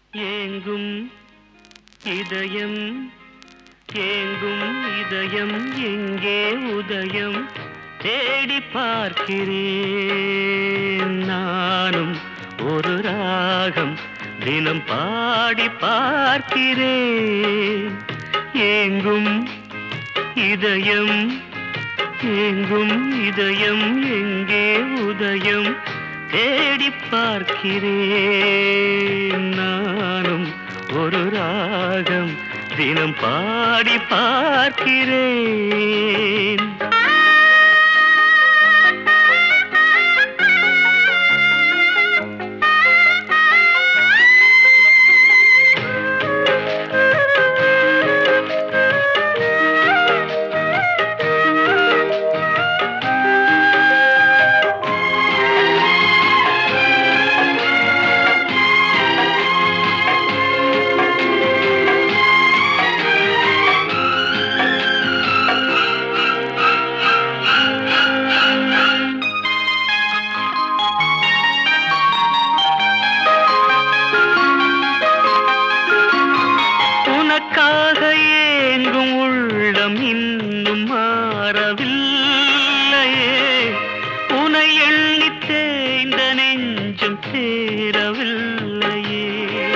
ஏங்கும் இதயம் ஏங்கும் இதயம் எங்கே உதயம் தேடி பார்க்கிறேன் நானும் ஒரு ராகம் தினம் பாடி பார்க்கிறேன் ஏங்கும் இதயம் ஏங்கும் இதயம் எங்கே உதயம் தேடி பார்க்கிறேன் நானும் ஒரு ராகம் தினம் பாடி பார்க்கிறேன் உனக்காக ஏங்கும் உள்ளம் இன்னும் மாறவில்லையே உனை எண்ணி தேய்ந்த நெஞ்சம் சேரவில்லையே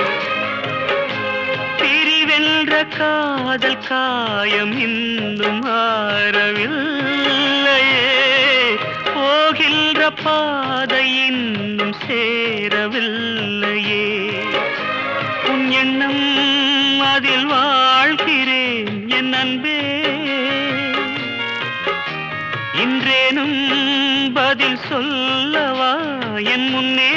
பிரிவென்ற காதல் காயம் இன்னும் மாறவில்லையே போகின்ற பாதை இன்னும் சேரவில்லையே உன் எண்ணம் அதில் வாழ்கிறேன் என் அன்பே இன்றேனும் பதில் சொல்லவா என் முன்னே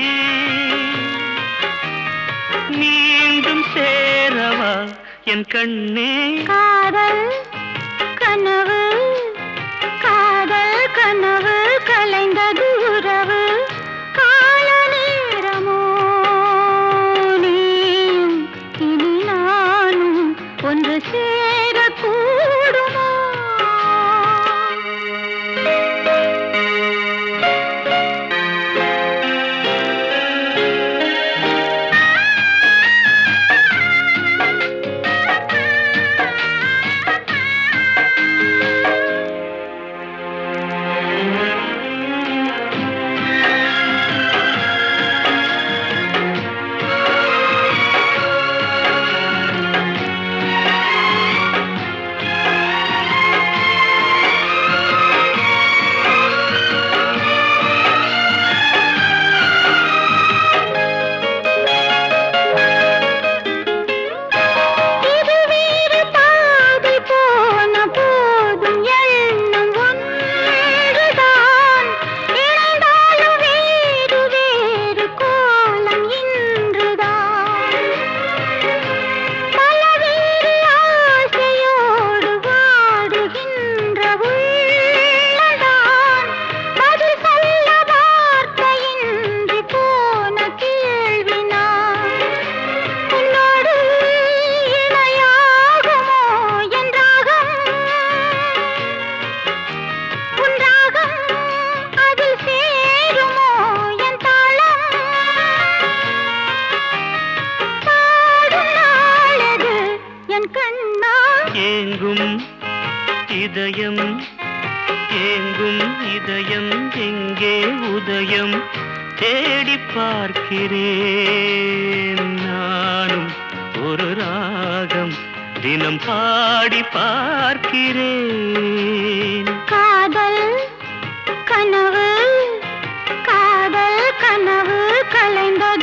மீண்டும் சேரவா என் கண்ணே காதல் கனவு காதல் கனவு கலைந்தது உறவு கால நேரமோ நீயும் இனி நானும் ஒன்று சேரக்கூடுமோ இது வேறு பாதை போன போதும் எண்ணம் ஒன்றுதான் இணைந்தாலும் வேறு வேறு கோலம் இன்றுதான் பல வேறு ஆசையோடு வாடுகின்ற உள்ளதான் பதில் சொல்ல வார்த்தையின்றி போன கேள்வி நான் உன்னோடு இணையாகுமோ என் ராகம் உன் ராகம் அதில் சேருமோ என் தாளம் பாடும் நாளது என் கண்ணா ஏங்கும் இதயம் ஏங்கும் இதயம் எங்கே உதயம் தேடி பார்க்கிறேன் நானும் ஒரு ராகம் தினம் பாடி பார்க்கிறேன் காதல் கனவு காதல் கனவு கலைந்தது